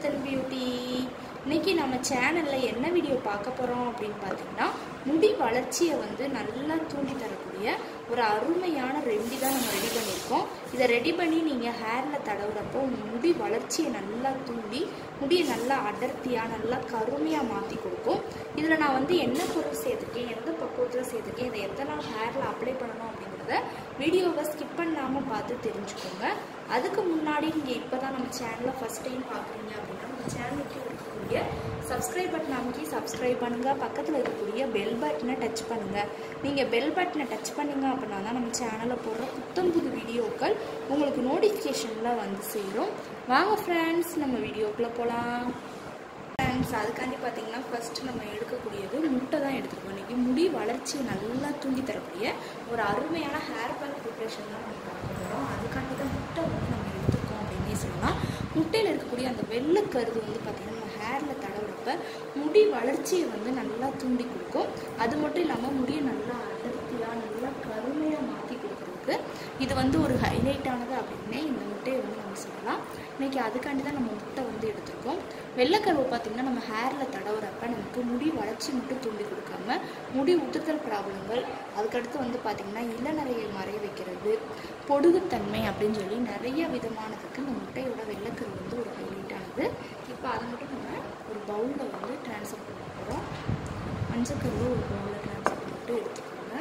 health and beauty இன்னைக்கு நம்ம சேனலில் என்ன வீடியோ பார்க்க போகிறோம் அப்படின்னு பார்த்தீங்கன்னா முடி வளர்ச்சியை வந்து நல்லா தூண்டி தரக்கூடிய ஒரு அருமையான ரெமெடி தான் நம்ம ரெடி பண்ணியிருக்கோம் இதை ரெடி பண்ணி நீங்கள் ஹேரில் தடவுறப்போ உங்க முடி வளர்ச்சியை நல்லா தூண்டி முடியை நல்லா அடர்த்தியாக நல்லா கருமையாக மாற்றி கொடுக்கும் இதில் நான் வந்து என்ன பொருள் சேர்த்துருக்கேன் எந்த பக்குவத்தில் சேர்த்துருக்கேன் இதை எத்தனை நாள் ஹேரில் அப்ளை பண்ணணும் அப்படிங்கிறத வீடியோவை ஸ்கிப் பண்ணாமல் பார்த்து தெரிஞ்சுக்கோங்க அதுக்கு முன்னாடி நீங்கள் இப்போ தான் நம்ம சேனலை ஃபஸ்ட் டைம் பார்க்குறீங்க அப்படின்னா நம்ம சேனலுக்கு இருக்கக்கூடிய சப்ஸ்கிரைப் பட்டன் அமைக்கி சப்ஸ்கிரைப் பண்ணுங்கள் பக்கத்தில் இருக்கக்கூடிய பெல் பட்டனை டச் பண்ணுங்கள் நீங்கள் பெல் பட்டனை டச் பண்ணீங்க அப்படின்னா தான் நம்ம சேனலில் போடுற புத்தம் புது வீடியோக்கள் உங்களுக்கு நோட்டிஃபிகேஷனில் வந்து சேரும் வாங்க ஃப்ரெண்ட்ஸ் நம்ம வீடியோக்குள்ளே போகலாம் ஃப்ரெண்ட்ஸ் அதுக்காண்டி பார்த்தீங்கன்னா ஃபஸ்ட்டு நம்ம எடுக்கக்கூடியது முட்டை தான் எடுத்துருக்கோம் இன்றைக்கி முடி வளர்ச்சியை நல்லா தூண்டி தரக்கூடிய ஒரு அருமையான ஹேர் பேக் ப்ரிப்ரேஷன் தான் நம்ம பார்க்க போகிறோம் அதுக்காண்டி தான் முட்டை வந்து நம்ம எடுத்துருக்கோம் அப்படின்னே சொல்லலாம் முட்டையில் இருக்கக்கூடிய அந்த வெள்ளைக்கருது வந்து பார்த்திங்கன்னா நம்ம ஹேரில் தடவுறப்ப முடி வளர்ச்சியை வந்து நல்லா தூண்டி கொடுக்கும் அது மட்டும் இல்லாமல் முடியை நல்லா அடர்த்தியாக நல்லா கருமையாக மாற்றி கொடுக்குறதுக்கு இது வந்து ஒரு ஹைலைட்டானது அப்படின்னே இந்த முட்டையை வந்து நம்ம சொல்லலாம் இன்றைக்கி அதுக்காண்டி தான் நம்ம முட்டை வந்து எடுத்திருக்கோம் வெள்ளைக்கருவை பார்த்திங்கன்னா நம்ம ஹேரில் தடவுறப்ப நமக்கு முடி வளர்ச்சி மட்டும் தூண்டி கொடுக்காம முடி உதிர்தல் ப்ராப்ளங்கள் அதுக்கடுத்து வந்து பார்த்திங்கன்னா இளநரையை மறைய வைக்கிறது பொடுகுத்தன்மை அப்படின்னு சொல்லி நிறைய விதமானதுக்கு இந்த முட்டையோட வெள்ளைக்கரு வந்து ஒரு ஹைலைட்டானது இப்போ அதை மட்டும் நம்ம ஒரு பவுலில் வந்து ட்ரான்ஸ்ஃபர் பண்ண போகிறோம் மஞ்சக்கருவை ஒரு பவுலில் ட்ரான்ஸ்ஃபர் பண்ணிட்டு எடுத்துக்கோங்க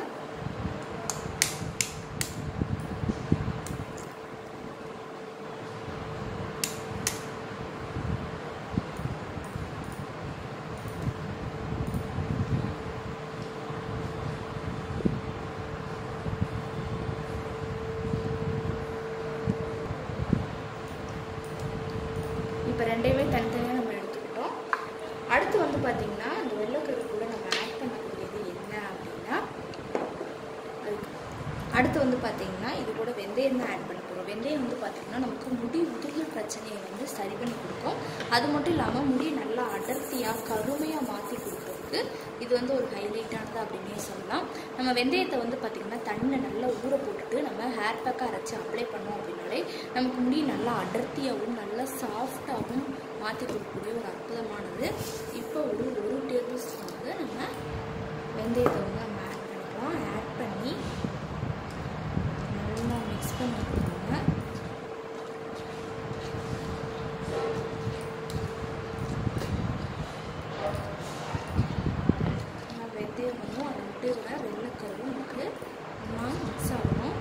இப்போ ரெண்டையுமே தனித்தனியாக நம்ம எடுத்துக்கிட்டோம் அடுத்து வந்து பார்த்திங்கன்னா அந்த வெள்ளைக்கரு கூட நம்ம ஆட் பண்ணக்கூடியது என்ன அப்படின்னா அதுக்கு அடுத்து வந்து பார்த்திங்கன்னா இது கூட வெந்தயம் தான் ஆட் பண்ண போகிறோம் வெந்தயம் வந்து பார்த்திங்கன்னா நமக்கு முடி உதிர்தல் பிரச்சனையை வந்து சரி பண்ணி கொடுக்கும் அது மட்டும் இல்லாமல் முடியை நல்லா அடர்த்தியாக கருமையாக மாற்றி கொடுக்குறதுக்கு இது வந்து ஒரு ஹைலைட்டானது அப்படின்னே சொல்லலாம் நம்ம வெந்தயத்தை வந்து பார்த்திங்கன்னா தண்ணியில் நல்லா ஊற போட்டுட்டு நம்ம ஹேர் பேக்காக அரைச்சி அப்ளை பண்ணோம் அப்படின்னாலே நமக்கு முடி நல்லா அடர்த்தியாகவும் நல்லா சாஃப்டாகவும் மாற்றி கொடுக்கக்கூடிய ஒரு அற்புதமானது இப்போ ஒரு ஒரு டேபிள் ஸ்பூன் வந்து நம்ம வெந்தயத்தை வந்து நம்ம ஆட் பண்ணிக்கலாம் ஆட் பண்ணி நல்லா மிக்ஸ் பண்ணிக்கோங்க நல்லா வெந்தயமும் அது முட்டையோட வெள்ளைக்கருவும் நமக்கு நல்லா மிக்ஸ் ஆகணும்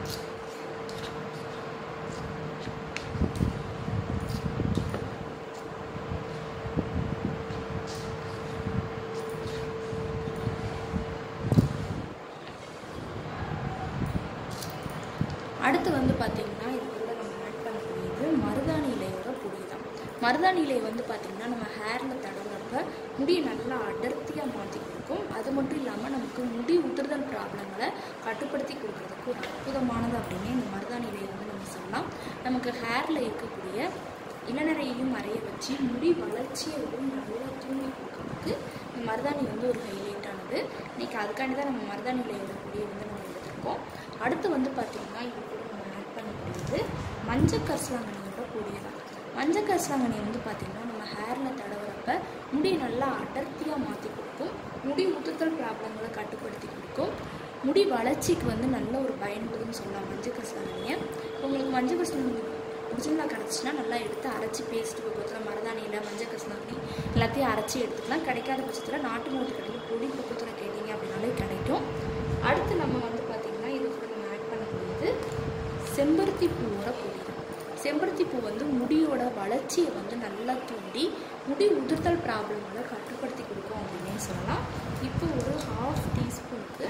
அடுத்து வந்து பார்த்திங்கன்னா இது கூட நம்ம ஆட் பண்ணக்கூடியது மருதாணி இலையோட பொடி தான் மருதாணி இலையை வந்து பார்த்திங்கன்னா நம்ம ஹேரில் தடவுறப்ப முடியை நல்லா அடர்த்தியாக மாற்றி கொடுக்கும் அது மட்டும் இல்லாமல் நமக்கு முடி உதிர்தல் ப்ராப்ளங்களை கட்டுப்படுத்தி கொடுக்கறதுக்கு ஒரு அற்புதமானது அப்படின்னு இந்த மருதாணி இலையை வந்து நம்ம சொல்லலாம் நமக்கு ஹேரில் இருக்கக்கூடிய இளநரையையும் மறைய வச்சு முடி வளர்ச்சியையும் நல்லா தூங்கி கொடுக்கறதுக்கு இந்த மருதாணி வந்து ஒரு ஹைலைட்டானது இன்றைக்கி அதுக்காண்டி தான் நம்ம மருதாணி இலையோட பொடியை வந்து நம்ம எடுத்திருக்கோம் அடுத்து வந்து பார்த்திங்கன்னா இது கூட நம்ம ஆட் பண்ணக்கூடியது மஞ்சள் கரிசலாங்கண்ணியோட பொடி தான் மஞ்சள் கரிசலாங்கண்ணி வந்து பார்த்திங்கன்னா நம்ம ஹேரில் தடவுறப்ப முடி நல்லா அடர்த்தியாக மாற்றி கொடுக்கும் முடி உதுத்தல் ப்ராப்ளங்களை கட்டுப்படுத்தி கொடுக்கும் முடி வளர்ச்சிக்கு வந்து நல்ல ஒரு பயனுள்ளதுன்னு சொல்லலாம் மஞ்சள் கரிசலாங்கண்ணியை உங்களுக்கு மஞ்சள் கரிசலாங்கண்ணி ஒரிஜினலாக கிடச்சின்னா நல்லா எடுத்து அரைச்சி பேஸ்ட் பக்கத்தில் மருதாணியில் மஞ்சள் கரிசலாங்கண்ணி எல்லாத்தையும் அரைச்சி எடுத்துக்கலாம் கிடைக்காத பட்சத்தில் நாட்டு மருந்து கடையில் பொடி பக்கத்தில் கேட்டிங்க அப்படின்னாலே கிடைக்கும் அடுத்து நம்ம வந்து பார்த்திங்கன்னா இது கூட நம்ம ஆட் பண்ணக்கூடியது செம்பருத்தி பூவோட பொடி தான் செம்பருத்தி பூ வந்து முடியோட வளர்ச்சியை வந்து நல்லா தூண்டி முடி உதிர்தல் ப்ராப்ளங்களை கட்டுப்படுத்தி கொடுக்கும் அப்படின்னே சொல்லலாம் இப்போ ஒரு ஹாஃப் டீஸ்பூனுக்கு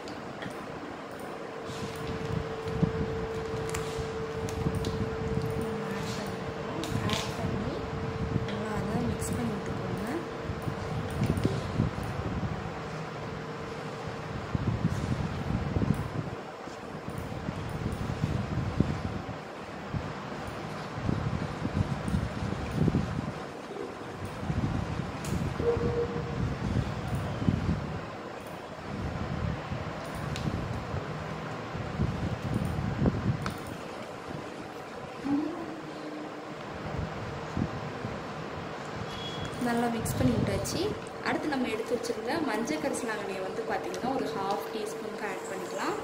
ஆட் பண்ணி நல்லா அதை மிக்ஸ் பண்ணி விட்டுக்கோங்க நல்லா மிக்ஸ் பண்ணி விட்டாச்சு அடுத்து நம்ம எடுத்து வச்சுருந்த மஞ்சள் கரிசலாங்கண்ணியை வந்து பார்த்திங்கன்னா ஒரு ஹாஃப் டீஸ்பூனுக்கு ஆட் பண்ணிக்கலாம்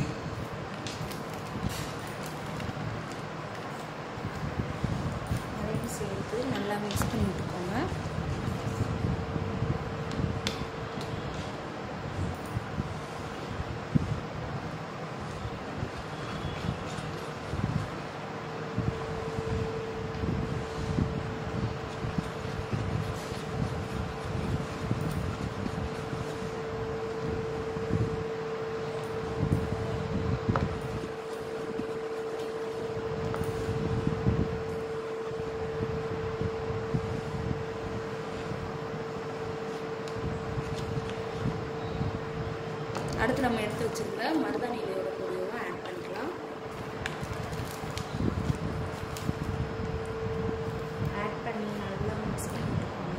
அதையும் சேர்த்து நல்லா மிக்ஸ் பண்ணி விட்டுக்கோங்க அடுத்து நம்ம எடுத்து வச்சிருந்த மருதாணி இலையோட பொடியும் ஆட் பண்ணிக்கலாம் ஆட் பண்ணி நல்லா மிக்ஸ் பண்ணிட்டுக்கோங்க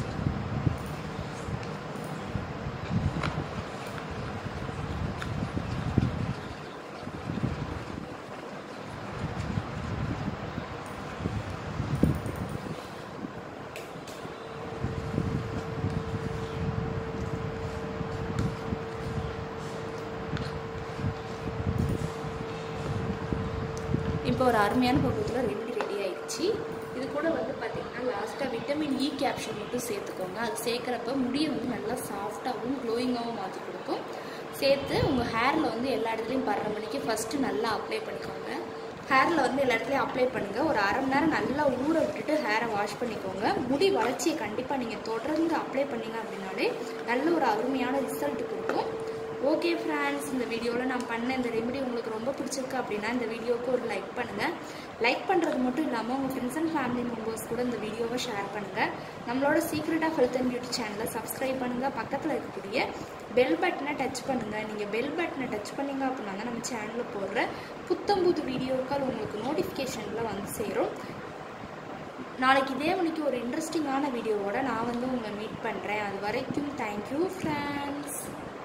இப்போ ஒரு அருமையான பக்குவத்தில் ரெமெடி ரெடி ஆயிடுச்சு இது கூட வந்து பார்த்தீங்கன்னா லாஸ்ட்டாக விட்டமின் இ கேப்சூல் மட்டும் சேர்த்துக்கோங்க அது சேர்க்குறப்ப முடியை வந்து நல்லா சாஃப்டாகவும் க்ளோயிங்காகவும் மாற்றி கொடுக்கும் சேர்த்து உங்கள் ஹேரில் வந்து எல்லா இடத்துலையும் படுற மணிக்கு ஃபஸ்ட்டு நல்லா அப்ளை பண்ணிக்கோங்க ஹேரில் வந்து எல்லா இடத்துலையும் அப்ளை பண்ணுங்கள் ஒரு அரை மணி நேரம் நல்லா ஊற விட்டுட்டு ஹேரை வாஷ் பண்ணிக்கோங்க முடி வளர்ச்சியை கண்டிப்பாக நீங்கள் தொடர்ந்து அப்ளை பண்ணீங்க அப்படின்னாலே நல்ல ஒரு அருமையான ரிசல்ட் கொடுக்கும் ஓகே ஃப்ரெண்ட்ஸ் இந்த வீடியோவில் நான் பண்ண இந்த ரெமெடி உங்களுக்கு ரொம்ப பிடிச்சிருக்கு அப்படின்னா இந்த வீடியோவுக்கு ஒரு லைக் பண்ணுங்கள் லைக் பண்ணுறது மட்டும் இல்லாமல் உங்கள் ஃப்ரெண்ட்ஸ் அண்ட் ஃபேமிலி மெம்பர்ஸ் கூட இந்த வீடியோவை ஷேர் பண்ணுங்கள் நம்மளோட secret of health and beauty சேனலை சப்ஸ்கிரைப் பண்ணுங்கள் பக்கத்தில் இருக்கக்கூடிய பெல் பட்டனை டச் பண்ணுங்கள் நீங்கள் பெல் பட்டனை டச் பண்ணீங்க அப்படின்னா தான் நம்ம சேனலில் போடுற புத்தம் புது வீடியோக்கள் உங்களுக்கு நோட்டிஃபிகேஷனில் வந்து சேரும் நாளைக்கு இதே மணிக்கு ஒரு இன்ட்ரெஸ்டிங்கான வீடியோவோட நான் வந்து உங்களை மீட் பண்ணுறேன் அது வரைக்கும் தேங்க்யூ ஃப்ரெண்ட்ஸ்